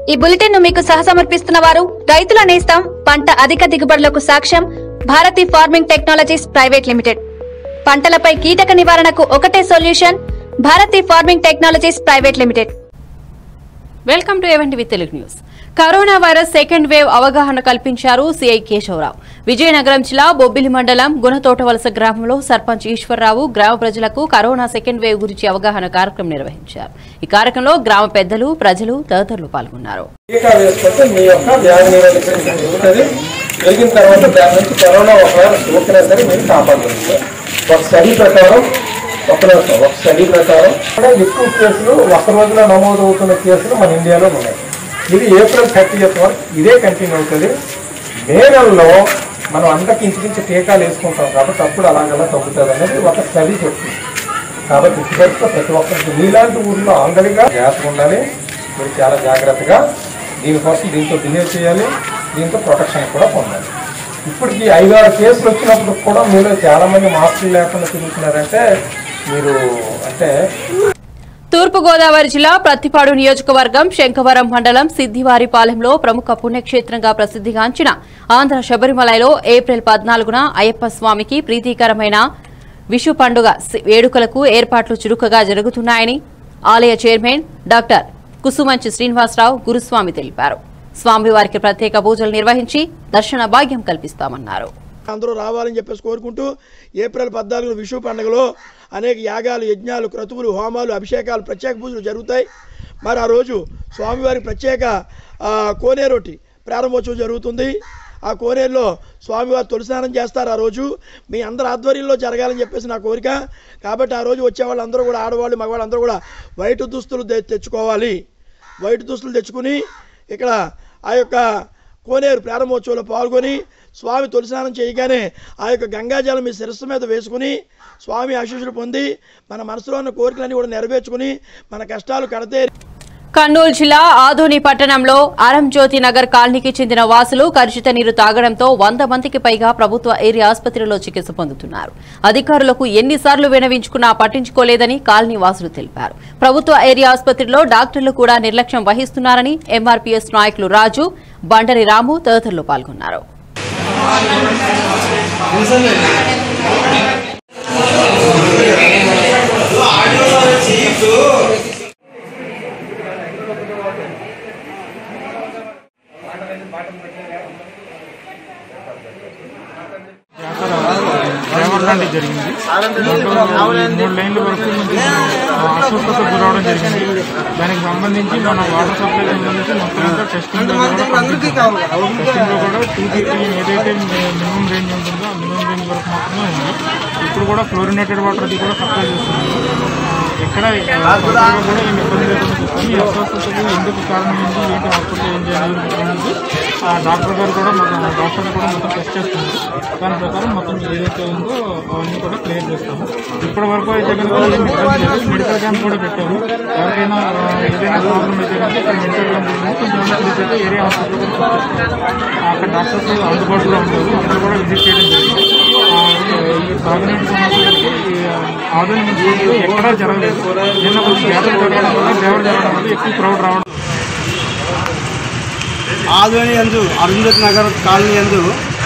ఈ బులెటిన్ ను మీకు సహసమర్పిస్తున్న వారు రైతుల నేస్తం పంట అధిక దిగుబడులకు సాక్ష్యం Bharati farming technologies private limited పంటలపై కీటక నివారణకు ఒకటే solution Bharati farming technologies private limited welcome to event with Telugu news corona virus second wave అవగాహన కల్పించారు సీఐ కేశవరావు విజయనగరం జిల్లా బొబ్బిలి మండలం గుణతోటవలస గ్రామంలో సర్పంచ్ ఈశ్వరరావు గ్రామ ప్రజలకు కరోనా సెకండ్ వేవ్ గురించి అవగాహన కార్యక్రమం నిర్వహించారు ఈ కార్యక్రమంలో గ్రామ పెద్దలు ప్రజలు తదితరులు పాల్గొన్నారు టీకా వేసుకుంటే మీ యొక్క వ్యాధి నిరోధక శక్తి పెరుగుతుంది పెరిగిన తర్వాత దాని నుంచి కరోనా ఒకవేళ సోకినా సరే మీరు కాపాడుతుంది ఒక స్టడీ ప్రకారం ఒక నిమిషం, ఒక స్టడీ ప్రకారం కూడా ఎక్కువ కేసులు ఒక రోజులో నమోదు అవుతున్న కేసులు మన ఇండియాలో ఉన్నాయి ఇది ఏప్రిల్ థర్టీ వరకు ఇదే కంటిన్యూ అవుతుంది మే నెలలో మనం అందరికి ఇంచుమించు టీకాలు వేసుకుంటాం కాబట్టి అప్పుడు అలాగలా తగ్గుతుంది అనేది ఒక స్టడీ చెప్తుంది కాబట్టి ఇప్పటివరకు ప్రతి ఒక్కరికి మీలాంటి ఊర్లో ఆందరిగా జాగ్రత్తగా ఉండాలి మీరు చాలా జాగ్రత్తగా దీనికోసం దీంతో బిహేవ్ చేయాలి దీంతో ప్రొటెక్షన్ కూడా పొందాలి ఇప్పటికి ఐదు ఆరు కేసులు వచ్చినప్పుడు కూడా మీరు చాలా మంది మాస్కులు లేకుండా తిరుగుతున్నారంటే మీరు అంటే తూర్పుగోదావరి జిల్లా ప్రత్తిపాడు నియోజకవర్గం శంఖవరం మండలం సిద్దివారిపాలెంలో ప్రముఖ పుణ్యక్షేత్రంగా ప్రసిద్ధిగాంచిన ఆంధ్ర శబరిమలలో ఏప్రిల్ పద్నాలుగున అయ్యప్ప స్వామికి ప్రీతికరమైన విషు పండుగ సి- వేడుకలకు ఏర్పాట్లు చురుకుగా జరుగుతున్నాయని ఆలయ చైర్మన్ డాక్టర్ కుసుమంచి శ్రీనివాసరావు గురుస్వామి తెలిపారు స్వామివారికి ప్రత్యేక పూజలు నిర్వహించి దర్శన భాగ్యం కల్పిస్తామన్నారు అందరూ రావాలని చెప్పేసి కోరుకుంటూ ఏప్రిల్ పద్నాలుగు విషు పండుగలో అనేక యాగాలు యజ్ఞాలు క్రతువులు హోమాలు అభిషేకాలు ప్రత్యేక పూజలు జరుగుతాయి మరి ఆ రోజు స్వామివారికి ప్రత్యేక ఆ, కోనేరొట్టి ప్రారంభోత్సవం జరుగుతుంది ఆ కోనేరులో స్వామివారు తొలిస్నానం చేస్తారు ఆ రోజు మీ అందరి ఆధ్వర్యంలో జరగాలని చెప్పేసి నా కోరిక కాబట్టి ఆ రోజు వచ్చే వాళ్ళందరూ కూడా ఆడవాళ్ళు మగవాళ్ళు అందరూ కూడా వైట్ దుస్తులు తె- తెచ్చుకోవాలి వైట్ దుస్తులు తెచ్చుకుని ఇక్కడ ఆ యొక్క కోనేరు ప్రారంభోత్సవంలో పాల్గొని స్వామి తొలిస్నానం చేయగానే ఆ యొక్క గంగాజలం మీ శిరస్సు మీద వేసుకుని స్వామి ఆశీస్సులు పొంది మన మనసులో ఉన్న కోరికలన్నీ కూడా నెరవేర్చుకుని మన కష్టాలు కడితే కర్నూలు జిల్లా ఆదోని పట్టణంలో అరంజ్యోతి నగర్ కాలనీకి చెందిన వాసులు కలుషిత నీరు తాగడంతో వంద మందికి పైగా ప్రభుత్వ ఏరియా ఆసుపత్రిలో చికిత్స పొందుతున్నారు అధికారులకు ఎన్నిసార్లు వినవించుకున్నా పట్టించుకోలేదని కాలనీ వాసులు తెలిపారు ప్రభుత్వ ఏరియా ఆసుపత్రిలో డాక్టర్లు కూడా నిర్లక్ష్యం వహిస్తున్నారని ఎంఆర్పీఎస్ నాయకులు రాజు బండరి రాము తదితరులు పాల్గొన్నారు దేవరలాంటి జరిగింది దాంట్లో మూడు లైన్ల వరకు మనకి అస్వస్థత గురవడం జరిగింది దానికి సంబంధించి మన వాటర్ సప్లై సంబంధించి మొత్తం అంతా టెస్టింగ్ టెస్టింగ్ లో కూడా టూ ఫిఫ్టీ ఏదైతే మినిమం రేంజ్ ఉంటుందో ఆ మినిమం రేంజ్ వరకు మాత్రమే ఉంది ఇప్పుడు కూడా ఫ్లోరినేటెడ్ వాటర్ అది కూడా సప్లై చేస్తుంది ఎక్కడ కూడా ఏం ఇబ్బంది లేకుండా చూస్తాం ఈ అస్వస్థతకు ఎందుకు కారణం ఏంటి ఏంటి హాస్పిటల్ ఏం చేయాలి అనేది ఆ డాక్టర్ గారు కూడా మొత్తం డాక్టర్ కూడా మొత్తం టెస్ట్ చేస్తున్నారు దాని ప్రకారం మొత్తం ఏదైతే ఉందో అవన్నీ కూడా క్లియర్ చేస్తాము ఇప్పటి వరకు అయితే కనుక ఏం ఇబ్బంది లేదు మెడికల్ క్యాంప్ కూడా పెట్టాము ఎవరికైనా ఆ, ఏదైనా ప్రాబ్లం అయితే కనుక ఇక్కడ మెడికల్ క్యాంప్ ఉంది కొంచెం ప్లేస్ అయితే ఏరియా హాస్పిటల్ కూడా చూస్తారు. అక్కడ డాక్టర్స్ అందుబాటులో ఉంటారు అక్కడ కూడా విజిట్ చేయడం జరిగింది ఆ, ఈ తాగునీటి సమస్యలకి ఈ ఆధునిక మున్సిపాలిటీలో ఎక్కడా జరగలేదు నిన్న కొంచెం జాతర జరగడం వల్ల దేవర జరగడం వల్ల ఎక్కువ క్రౌడ్ రావడం ఆదోని యందు అరుంధతి నగర్ కాలనీ యందు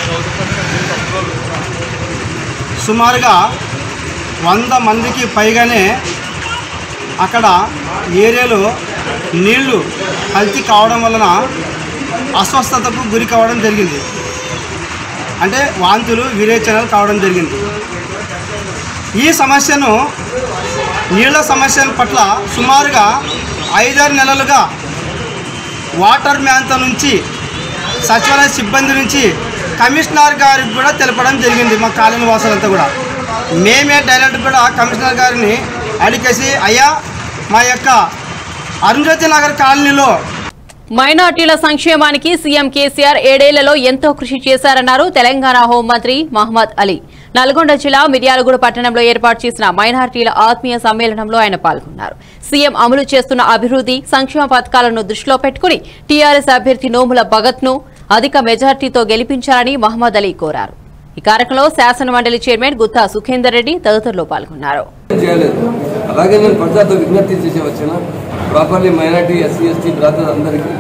సుమారుగా వంద మందికి పైగానే అక్కడ ఏరియాలో నీళ్లు కల్తీ కావడం వలన అస్వస్థతకు గురి కావడం జరిగింది అంటే వాంతులు విరేచనలు కావడం జరిగింది ఈ సమస్యను నీళ్ల సమస్య పట్ల సుమారుగా ఐదారు నెలలుగా వాటర్ మ్యాన్తో నుంచి సచివాలయ సిబ్బంది నుంచి కమిషనర్ గారికి కూడా తెలపడం జరిగింది మా కాలనీ వాసులంతా కూడా మేమే డైరెక్ట్ కూడా కమిషనర్ గారిని అడిగేసి అయ్యా మా యొక్క అరుంధతి నగర్ కాలనీలో మైనార్టీల సంక్షేమానికి సీఎం కేసీఆర్ ఏడేళ్లలో ఎంతో కృషి చేశారన్నారు తెలంగాణ హోంమంత్రి మహమ్మద్ అలీ నల్గొండ జిల్లా మిర్యాలగూడ పట్టణంలో ఏర్పాటు చేసిన మైనార్టీల ఆత్మీయ సమ్మేళనంలో ఆయన పాల్గొన్నారు సీఎం అమలు చేస్తున్న అభివృద్ధి సంక్షేమ పథకాలను దృష్టిలో పెట్టుకుని టీఆర్ఎస్ అభ్యర్థి నోముల భగత్ ను అధిక మెజార్టీతో గెలిపించాలని మహమ్మద్ అలీ కోరారు ఈ కార్యక్రమంలో శాసన మండలి చైర్మన్ గుత్తా సుఖేందర్ రెడ్డి తదితరులు పాల్గొన్నారు చేయలేదు అలాగే నేను ప్రజలతో విజ్ఞప్తి చేసే వచ్చిన properly minority SC ST brother అందరికీ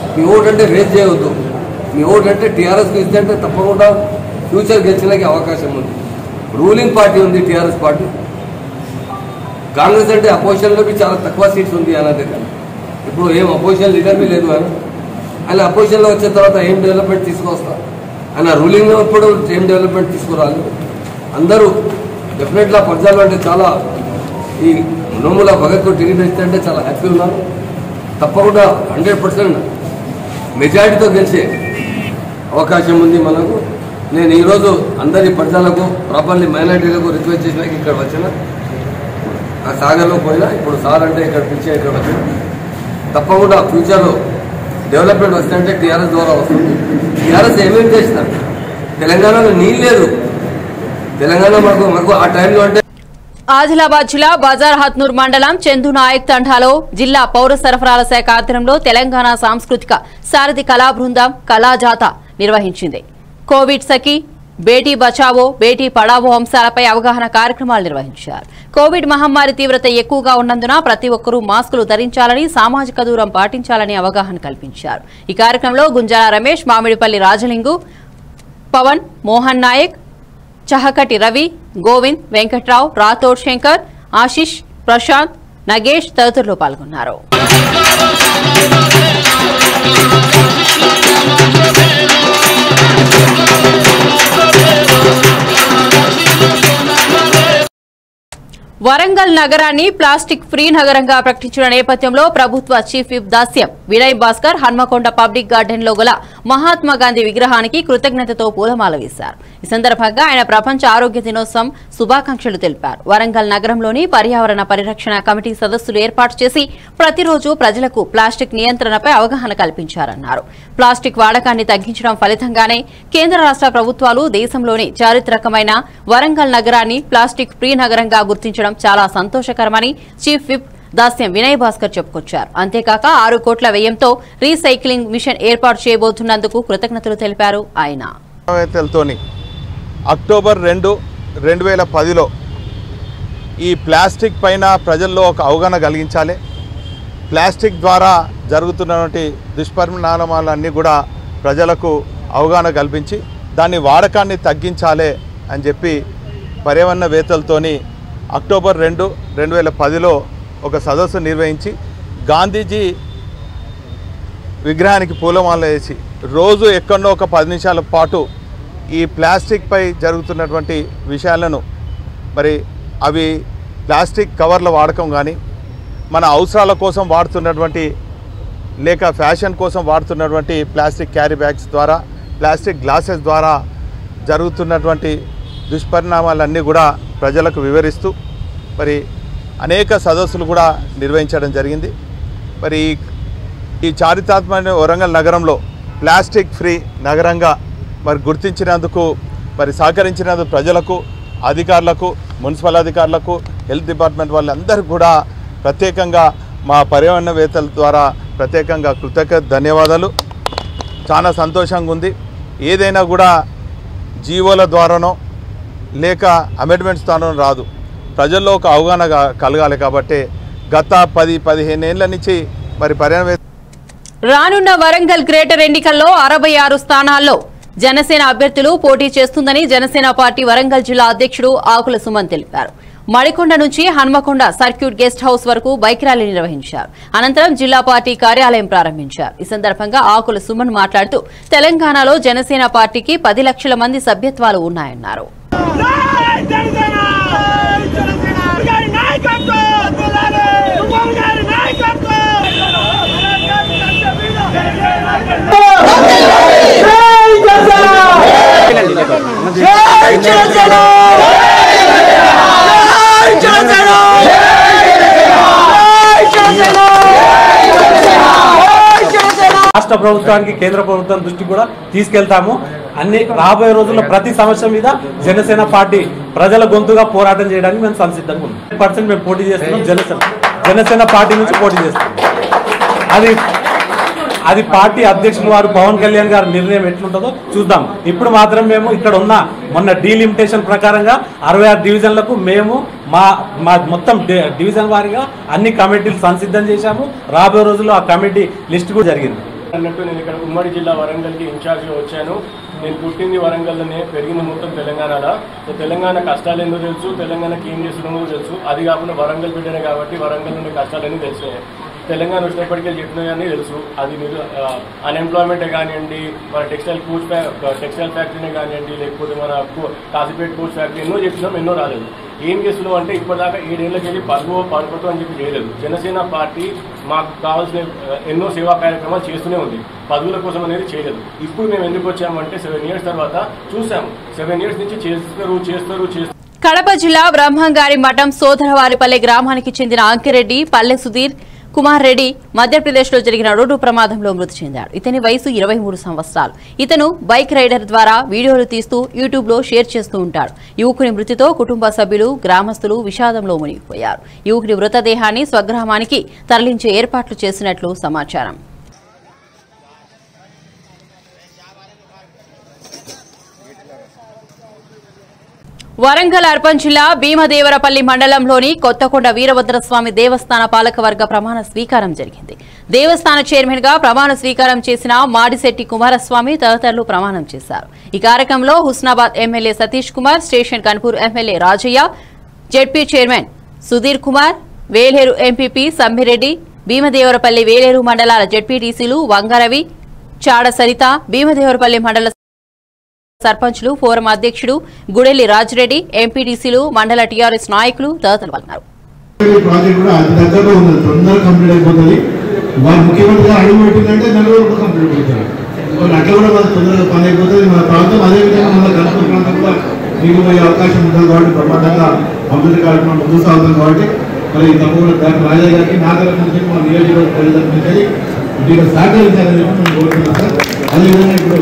మీ ఓటు అంటే వేస్ట్ చేయవద్దు మీ ఓటు అంటే టీఆర్ఎస్కి ఇస్తే తప్పకుండా ఫ్యూచర్ గెలిచడానికి అవకాశం ఉంది రూలింగ్ పార్టీ ఉంది టీఆర్ఎస్ పార్టీ కాంగ్రెస్ అంటే అపోజిషన్లోకి చాలా తక్కువ సీట్స్ ఉంది అన్నది కానీ ఇప్పుడు ఏం అపోజిషన్ లీడర్ లేదు ఆయన ఆయన అపోజిషన్లో వచ్చిన తర్వాత ఏం డెవలప్మెంట్ తీసుకొస్తా ఆయన రూలింగ్లో ఇప్పుడు ఏం డెవలప్మెంట్ తీసుకురాలి అందరూ డెఫినెట్గా ప్రజలు అంటే చాలా ఈ నోముల భగత్కు టికెట్ ఇస్తే అంటే చాలా హ్యాపీ ఉన్నారు తప్పకుండా హండ్రెడ్ పర్సెంట్ మెజారిటీతో గెలిచే అవకాశం ఉంది మనకు నేను ఈరోజు అందరి ప్రజలకు ప్రాపర్లీ మైనార్టీలకు రిక్వెస్ట్ చేసిన ఇక్కడ వచ్చిన ఆ సాగర్లో పోయినా ఇప్పుడు సార్ అంటే ఇక్కడ పిలిచే ఇక్కడ వచ్చిన తప్పకుండా ఫ్యూచర్లో డెవలప్మెంట్ వస్తుందంటే టీఆర్ఎస్ ద్వారా వస్తుంది టీఆర్ఎస్ ఏమేమి చేసిన తెలంగాణలో నీళ్ళు లేదు తెలంగాణ మాకు మాకు ఆ టైంలో అంటే ఆదిలాబాద్ జిల్లా బజార్ హత్నూర్ మండలం చందు నాయక్ తండాలో జిల్లా పౌర సరఫరాల శాఖ ఆధ్వర్యంలో తెలంగాణ సాంస్కృతిక సారథి కళా బృందం కళాజాత నిర్వహించింది కోవిడ్ సఖి బేటీ బచావో బేటీ పడావో అంశాలపై అవగాహన కార్యక్రమాలు నిర్వహించారు కోవిడ్ మహమ్మారి తీవ్రత ఎక్కువగా ఉన్నందున ప్రతి ఒక్కరూ మాస్కులు ధరించాలని సామాజిక దూరం పాటించాలని అవగాహన కల్పించారు ఈ కార్యక్రమంలో గుంజాల రమేష్ మామిడిపల్లి రాజలింగు పవన్ మోహన్ నాయక్ చహకటి రవి గోవింద్ వెంకట్రావు రాథోడ్ శంకర్ ఆశిష్ ప్రశాంత్ నగేష్ తదితరులు పాల్గొన్నారు వరంగల్ నగరాన్ని ప్లాస్టిక్ ఫ్రీ నగరంగా ప్రకటించిన నేపథ్యంలో ప్రభుత్వ chief whip Dasyam Vinay Bhaskar Hanamkonda public garden లో గల మహాత్మా గాంధీ విగ్రహానికి కృతజ్ఞతతో పూలమాల వేశారు ఈ సందర్భంగా ఆయన ప్రపంచ ఆరోగ్య దినోత్సవం శుభాకాంక్షలు తెలిపారు వరంగల్ నగరంలోని పర్యావరణ పరిరక్షణ కమిటీ సదస్సులు ఏర్పాటు చేసి ప్రతిరోజు ప్రజలకు ప్లాస్టిక్ నియంత్రణపై అవగాహన కల్పించారన్నారు ప్లాస్టిక్ వాడకాన్ని తగ్గించడం ఫలితంగానే కేంద్ర రాష్ట్ర ప్రభుత్వాలు దేశంలోని చారిత్రకమైన వరంగల్ నగరాన్ని ప్లాస్టిక్ ఫ్రీ నగరంగా గుర్తించడం చాలా సంతోషకరమని చీఫ్ విప్ దాస్యం వినయ్ భాస్కర్ చెప్పుకొచ్చారు అంతేకాక ఆరు కోట్ల వ్యయంతో రీసైక్లింగ్ మిషన్ ఏర్పాటు చేయబోతున్నందుకు కృతజ్ఞతలు తెలిపారు ఆయన వేతలతోని అక్టోబర్ రెండు రెండు వేల పదిలో ఈ ప్లాస్టిక్ పైన ప్రజల్లో ఒక అవగాహన కలిగించాలి ప్లాస్టిక్ ద్వారా జరుగుతున్నటువంటి దుష్పరిణామాలన్నీ కూడా ప్రజలకు అవగాహన కల్పించి దాని వాడకాన్ని తగ్గించాలి అని చెప్పి పర్యావరణవేత్తలతోని అక్టోబర్ రెండు రెండు వేల పదిలో ఒక సదస్సు నిర్వహించి గాంధీజీ విగ్రహానికి పూలమాల వేసి రోజు ఎక్కడో ఒక పది నిమిషాల పాటు ఈ ప్లాస్టిక్పై జరుగుతున్నటువంటి విషయాలను మరి అవి ప్లాస్టిక్ కవర్ల వాడకం కానీ మన అవసరాల కోసం వాడుతున్నటువంటి లేక ఫ్యాషన్ కోసం వాడుతున్నటువంటి ప్లాస్టిక్ క్యారీ బ్యాగ్స్ ద్వారా ప్లాస్టిక్ గ్లాసెస్ ద్వారా జరుగుతున్నటువంటి దుష్పరిణామాలన్నీ కూడా ప్రజలకు వివరిస్తూ మరి అనేక సదస్సులు కూడా నిర్వహించడం జరిగింది మరి ఈ ఈ చారిత్రాత్మక వరంగల్ నగరంలో ప్లాస్టిక్ ఫ్రీ నగరంగా మరి గుర్తించినందుకు మరి సహకరించినందుకు ప్రజలకు అధికారులకు మున్సిపల్ అధికారులకు హెల్త్ డిపార్ట్మెంట్ వాళ్ళందరికీ కూడా ప్రత్యేకంగా మా పర్యావరణవేత్తల ద్వారా ప్రత్యేకంగా కృతజ్ఞత ధన్యవాదాలు చాలా సంతోషంగా ఉంది ఏదైనా కూడా జీవోల ద్వారానో లేక అమెండ్మెంట్స్ ద్వారానో రాదు ప్రజల్లో ఒక అవగాహన గా- కలగాలి కాబట్టి గత పది పదిహేను ఏళ్ళ నుంచి మరి పర్యావరణ రానున్న వరంగల్ గ్రేటర్ ఎన్నికల్లో అరవై ఆరు స్థానాల్లో జనసేన అభ్యర్థులు పోటీ చేస్తుందని జనసేన పార్టీ వరంగల్ జిల్లా అధ్యక్షుడు ఆకుల సుమన్ తెలిపారు మడికొండ నుంచి హన్మకొండ సర్క్యూట్ గెస్ట్ హౌస్ వరకు బైక్ ర్యాలీ నిర్వహించారు అనంతరం జిల్లా పార్టీ కార్యాలయం ప్రారంభించారు ఈ సందర్భంగా ఆకుల సుమన్ మాట్లాడుతూ తెలంగాణలో జనసేన పార్టీకి పది లక్షల మంది సభ్యత్వాలు ఉన్నాయన్నారు రాష్ట్ర ప్రభుత్వానికి కేంద్ర ప్రభుత్వం దృష్టి కూడా తీసుకెళ్తాము అన్ని రాబోయే రోజుల్లో ప్రతి సమస్య మీద జనసేన పార్టీ ప్రజల గొంతుగా పోరాటం చేయడానికి మేము సంసిద్ధంగా ఉన్నాం పర్సెంట్ మేము పోటీ చేస్తున్నాం జనసేన జనసేన పార్టీ నుంచి పోటీ చేస్తున్నాం అది అది పార్టీ అధ్యక్షులు వారు పవన్ కళ్యాణ్ గారి నిర్ణయం ఎట్లుంటుందో చూద్దాం ఇప్పుడు మాత్రం మేము ఇక్కడ ఉన్న మొన్న డీలిమిటేషన్ ప్రకారంగా అరవై ఆరు డివిజన్లకు మేము మా మా మొత్తం డి- డివిజన్ వారీగా అన్ని కమిటీలు సంసిద్ధం చేశాము రాబోయే రోజుల్లో ఆ కమిటీ లిస్ట్ కూడా జరిగింది అన్నట్టు నేను ఇక్కడ ఉమ్మడి జిల్లా వరంగల్కి ఇన్ఛార్జ్గా వచ్చాను నేను పుట్టింది వరంగల్లోనే పెరిగింది మొత్తం తెలంగాణలో సో తెలంగాణ కష్టాలు ఎందుకు తెలుసు తెలంగాణకి ఏం చేస్తున్నామో తెలుసు అది కాకుండా వరంగల్ బిడ్డనే కాబట్టి వరంగల్లోని కష్టాలన్నీ తెలిసినాయి తెలంగాణ వచ్చినప్పటికీ చెప్పినాయని తెలుసు అది మీరు అన్ఎంప్లాయ్మెంటే కానివ్వండి మన టెక్స్టైల్ కోచ్ టెక్స్టైల్ ఫ్యాక్టరీనే కానివ్వండి లేకపోతే మన కో- కాసిపేట్ కోచ్ ఫ్యాక్టరీ ఎన్నో చెప్పినాం ఎన్నో రాలేదు ఏం చేస్తున్నాం అంటే ఇప్పటిదాకా ఏడేళ్ళకి వెళ్ళి పదవో పదకొట్టో అని చెప్పి చేయలేదు జనసేన పార్టీ మాకు కావాల్సిన ఆ, ఎన్నో సేవా కార్యక్రమాలు చేస్తూనే ఉంది పదవుల కోసం అనేది చేయలేదు ఇప్పుడు మేము ఎందుకు వచ్చామంటే సెవెన్ ఇయర్స్ తర్వాత చూసాము సెవెన్ ఇయర్స్ నుంచి చేస్తారు చేస్తారు చేస్తారు కడప జిల్లా బ్రహ్మంగారి మఠం సోదరవారిపల్లె గ్రామానికి చెందిన అంకిరెడ్డి పల్లె సుధీర్ కుమార్ రెడ్డి మధ్యప్రదేశ్ లో జరిగిన రోడ్డు ప్రమాదంలో మృతి చెందాడు ఇతని వయసు ఇరవై మూడు సంవత్సరాలు ఇతను బైక్ రైడర్ ద్వారా వీడియోలు తీస్తూ యూట్యూబ్ లో షేర్ చేస్తూ ఉంటాడు యువకుని మృతితో కుటుంబ సభ్యులు గ్రామస్తులు విషాదంలో మునిగిపోయారు యువకుని మృతదేహాన్ని స్వగ్రామానికి తరలించే ఏర్పాట్లు చేసినట్లు సమాచారం వరంగల్ అర్బన్ జిల్లా భీమదేవరపల్లి మండలంలోని కొత్తకొండ వీరభద్రస్వామి దేవస్థాన పాలకవర్గ ప్రమాణ స్వీకారం జరిగింది దేవస్థాన చైర్మన్ గా ప్రమాణ స్వీకారం చేసిన మాడిశెట్టి కుమారస్వామి తదితరులు ప్రమాణం చేశారు ఈ కార్యక్రమంలో Husnabad MLA Satish Kumar station Ghanpur MLA Rajaiah ZP chairman Sudheer Kumar Veleru MPP Sammireddy Bheemadevarapalli Veleru మండలాల జెడ్పీటీసీలు వంగరవి చాడ సరిత భీమదేవరపల్లి మండల సర్పంచ్లు ఫోరం అధ్యక్షుడు గుడెల్లి రాజిరెడ్డి ఎంపీటీసీలు మండల టీఆర్ఎస్ నాయకులు తదితరులు పాల్గొన్నారు ఈ ప్రాజెక్ట్ కూడా అతి దగ్గరలో ఉంది తొందరగా కంప్లీట్ అయిపోతుంది వారు ముఖ్యమంత్రిగా అడుగు పెట్టిందంటే నెల రోజులు కూడా కంప్లీట్ అయిపోతుంది మరి అట్లా కూడా మనకు తొందరగా పని అయిపోతుంది మన ప్రాంతం అదేవిధంగా మన కనుక ప్రాంతం కూడా మిగిలిపోయే అవకాశం ఉంటుంది కాబట్టి బ్రహ్మాండంగా అభివృద్ధి కార్యక్రమం ముందుకు సాగుతుంది కాబట్టి మరి తప్పకుండా డాక్టర్ రాజయ్య గారికి నా తరఫు నుంచి మన నియోజకవర్గ ప్రజల తరఫు నుంచి దీన్ని సహకరించాలని చెప్పి మేము కోరుతున్నాం సార్ అదేవిధంగా ఇప్పుడు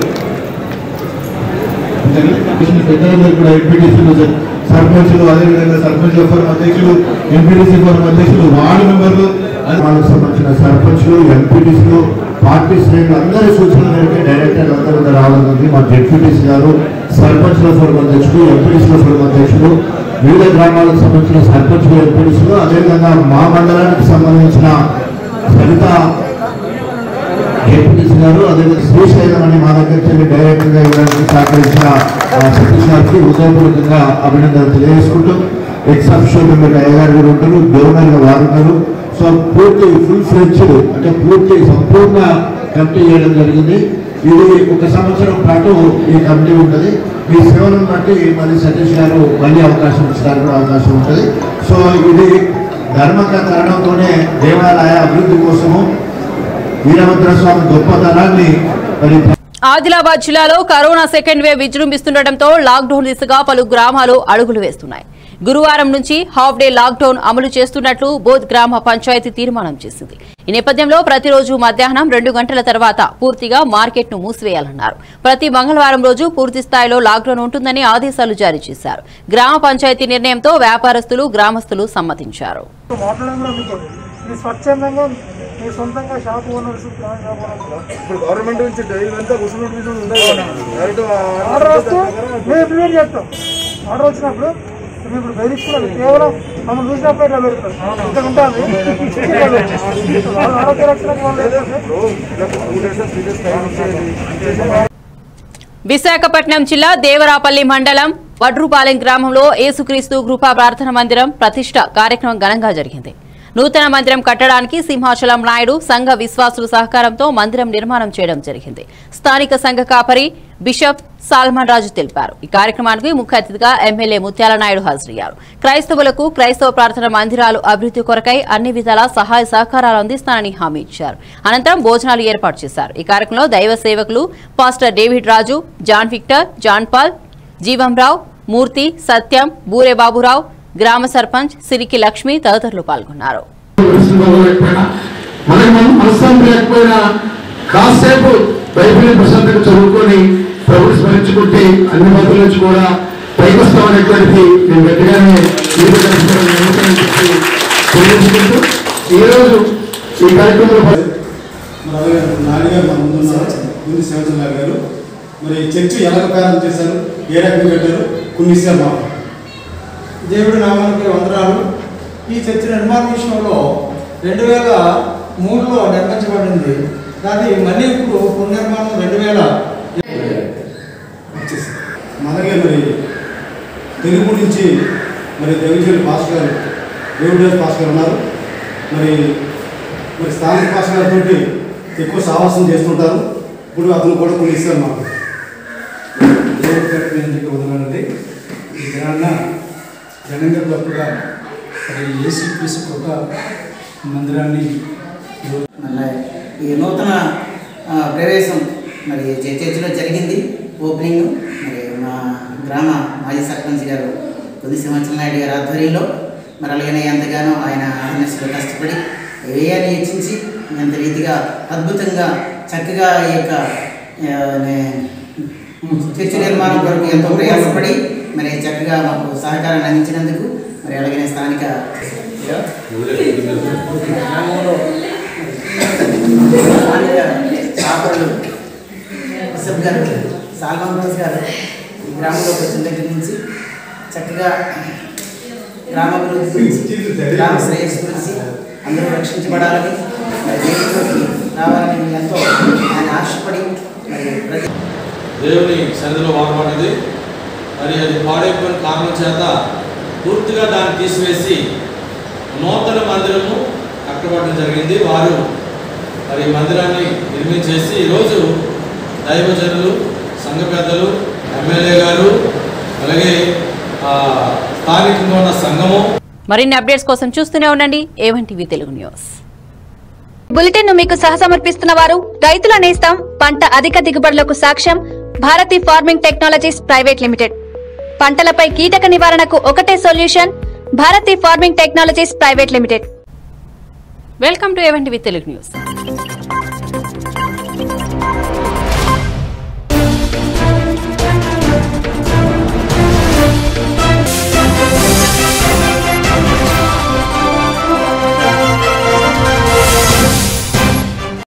పెద్దలందరూ కూడా ఎంపీటీసీలు సర్పంచులు అదేవిధంగా సర్పంచ్ ఫోరం అధ్యక్షులు ఎంపీటీసీ ఫోరం అధ్యక్షులు వార్డు మెంబర్లు అది వాళ్ళకి సంబంధించిన సర్పంచులు ఎంపీటీసీలు పార్టీ శ్రేణులు అందరి సూచనల మేరకు డైరెక్టర్ అందరూ కూడా రావడం జరిగింది మా డిప్యూటీసీ గారు సర్పంచుల ఫోరం అధ్యక్షులు ఎంపీటీసీల ఫోరం అధ్యక్షులు వివిధ గ్రామాలకు సంబంధించిన సర్పంచులు ఎంపీటీసీలు అదేవిధంగా మా మండలానికి సంబంధించిన సరిత ఏపీటీసీ గారు అదేవిధంగా శ్రీశైలం అని మా దగ్గర చెల్లి డైరెక్టర్ గా ఇవ్వడానికి సహకరించిన ఆ, సతీష్ గారికి హృదయపూర్వకంగా అభినందనలు తెలియజేసుకుంటూ ఎక్స్ అఫిషియల్ మెంబర్ అయ్య గారు కూడా ఉంటారు గవర్నర్ గా వారు ఉన్నారు సో పూర్తి ఫుల్ ఫ్లెడ్జ్డ్ అంటే పూర్తి సంపూర్ణ కమిటీ చేయడం జరిగింది ఇది ఒక సంవత్సరం పాటు ఈ కమిటీ ఉంటుంది ఈ సేవలను బట్టి మళ్ళీ సతీష్ గారు మళ్ళీ అవకాశం ఇస్తారు కూడా అవకాశం ఉంటుంది సో ఇది ధర్మక కారణంతోనే దేవాలయ అభివృద్ధి కోసము వీరభద్ర స్వామి గొప్పతనాన్ని మరి ఆదిలాబాద్ జిల్లాలో కరోనా సెకండ్ వేవ్ విజృంభిస్తుండటంతో లాక్డౌన్ దిశగా పలు గ్రామాలు అడుగులు వేస్తున్నాయి గురువారం నుంచి హాఫ్ డే లాక్డౌన్ అమలు చేస్తున్నట్లు బోధ్ గ్రామ పంచాయతీ తీర్మానం చేసింది ఈ నేపథ్యంలో ప్రతిరోజు మధ్యాహ్నం రెండు గంటల తర్వాత పూర్తిగా మార్కెట్ ను మూసివేయాలన్నారు ప్రతి మంగళవారం రోజు పూర్తి స్థాయిలో లాక్డౌన్ ఉంటుందని ఆదేశాలు జారీ చేశారు గ్రామ పంచాయతీ నిర్ణయంతో వ్యాపారస్తులు గ్రామస్తులు సమ్మతించారు మాట్లాడడం కూడా మీకు మీ స్వచ్ఛందంగా మీ సొంతంగా షాప్ ఓనర్స్ షాప్ ఓనర్స్ ఇప్పుడు గవర్నమెంట్ నుంచి డైలీ అంతా వసూలు ఫీజులు ఉన్నాయి డైరెక్ట్ ఆర్డర్ వస్తే మేము ఇంప్లిమెంట్ చేస్తాం ఆర్డర్ వచ్చినప్పుడు మేము ఇప్పుడు బెదిరిస్తున్నాం కేవలం మమ్మల్ని చూసినప్పుడు ఇట్లా పెడతాం ఇక్కడ ఉంటుంది వాళ్ళ ఆరోగ్య రక్షణకు వాళ్ళు ఏంటంటే two days three days time ఇచ్చేది విశాఖపట్నం జిల్లా దేవరాపల్లి మండలం వడ్రుపాలెం గ్రామంలో యేసుక్రీస్తు కృపా ప్రార్థన మందిరం ప్రతిష్ట కార్యక్రమం ఘనంగా జరిగింది నూతన మందిరం కట్టడానికి సింహాచలం నాయుడు సంఘ విశ్వాసుల సహకారంతో మందిరం నిర్మాణం చేయడం జరిగింది స్థానిక సంఘ కాపరి బిషప్ సాల్మన్ రాజు తెలిపారు ఈ కార్యక్రమానికి ముఖ్య అతిథిగా ఎమ్మెల్యే ముత్యాల నాయుడు హాజరయ్యారు క్రైస్తవులకు క్రైస్తవ ప్రార్థన మందిరాలు అభివృద్ధి కొరకై అన్ని విధాల సహాయ సహకారాలు అందిస్తానని హామీ ఇచ్చారు అనంతరం భోజనాలు ఏర్పాటు చేశారు ఈ కార్యక్రమంలో దైవ సేవకులు pastor David Raju John Victor John Paul Jeevanrao Murthy Satyam Boore Baburao గ్రామ సర్పంచ్ సిరికి లక్ష్మి తదితరులు పాల్గొన్నారు మనకి మనం మనశ్శాంతి లేకపోయినా కాసేపు బైబిల్ ప్రశాంతంగా చదువుకొని ప్రభుని స్మరించుకుంటే అన్ని మధ్య నుంచి కూడా పైకి వస్తామనేటువంటిది నేను గట్టిగానే మీరు నమ్ముతానని చెప్పి తెలియజేసుకుంటూ ఈరోజు ఈ కార్యక్రమంలో నాన్నగారు మన ముందున్నారు ముందు శివచంద్ర గారు మరి చర్చి ఎలా ప్రారంభం చేశారు ఏ రకంగా కట్టారు కొన్ని విషయాలు మాకు దేవుడి నామానికి వందనాలు ఈ చర్చ నిర్మాణ విషయంలో రెండు వేల మూడులో నిర్మించబడింది దాన్ని మళ్ళీ ఇప్పుడు పునర్నిర్మాణం రెండు వేల అలాగే మరి తెలుగు నుంచి మరి దేవిచేరి భాస్కర్ గారు దేవుడిదాస్ భాస్కర్ గారు ఉన్నారు మరి మరి స్థానిక భాస్కర్ గారితో ఎక్కువ సావాసం చేస్తుంటారు ఇప్పుడు అతను కూడా కొన్ని ఇస్తారు మాకు దేవుడి తరపు నుంచి వదలండి ఈ దినాన్న ఘనంగా గొప్పగా మరి ఏసీపీసీ కృప మందిరాన్ని మళ్ళీ ఈ నూతన ఆ, ప్రవేశం మరి చ- చర్చిలో జరిగింది ఓపెనింగ్ మరి మా గ్రామ మాజీ సర్పంచ్ గారు కొద్ది సంవత్సరాల నాయుడు గారి ఆధ్వర్యంలో మరి అలాగనే ఎంతగానో ఆయన ఆహ్వానిస్తులు కష్టపడి వ్యయాన్ని హెచ్చించి ఎంత రీతిగా అద్భుతంగా చక్కగా ఈ యొక్క ఆ, నే- చర్చి నిర్మాణం కొరకు ఎంతో ప్రయాసపడి మరి చక్కగా మాకు సహకారాన్ని అందించినందుకు మరి అలాగనే స్థానిక గ్రామంలో స్థానిక కాపరులు బిషప్ గారు సాల్మాన్ రోజ్ గారు ఈ గ్రామంలోకి వచ్చిన దగ్గర నుంచి చక్కగా గ్రామాభివృద్ధి గురించి గ్రామ శ్రేయస్సు గురించి అందరూ రక్షించబడాలని మరి దేవుడిలోకి రావాలని ఎంతో ఆయన ఆశపడి మరి ప్రతి దేవుని సన్నిధిలో వాడబడ్డది మరి అది పాడైపోయిన కారణం చేత పూర్తిగా దాన్ని తీసివేసి నూతన మందిరము కట్టబడడం జరిగింది వారు మరి ఈ మందిరాన్ని నిర్మించేసి ఈరోజు దైవజనులు సంఘ పెద్దలు ఎమ్మెల్యే గారు అలాగే ఆ, స్థానికంగా ఉన్న సంఘము మరిన్ని అప్డేట్స్ కోసం చూస్తూనే ఉండండి A one TV Telugu news bulletin ను మీకు సహసమర్పిస్తున్న వారు రైతుల నేస్తం పంట అధిక దిగుబడులకు సాక్ష్యం Bharati farming technologies private limited పంటలపై కీటక నివారణకు ఒకటే solution Bharati farming technologies private limited welcome to A one TV Telugu news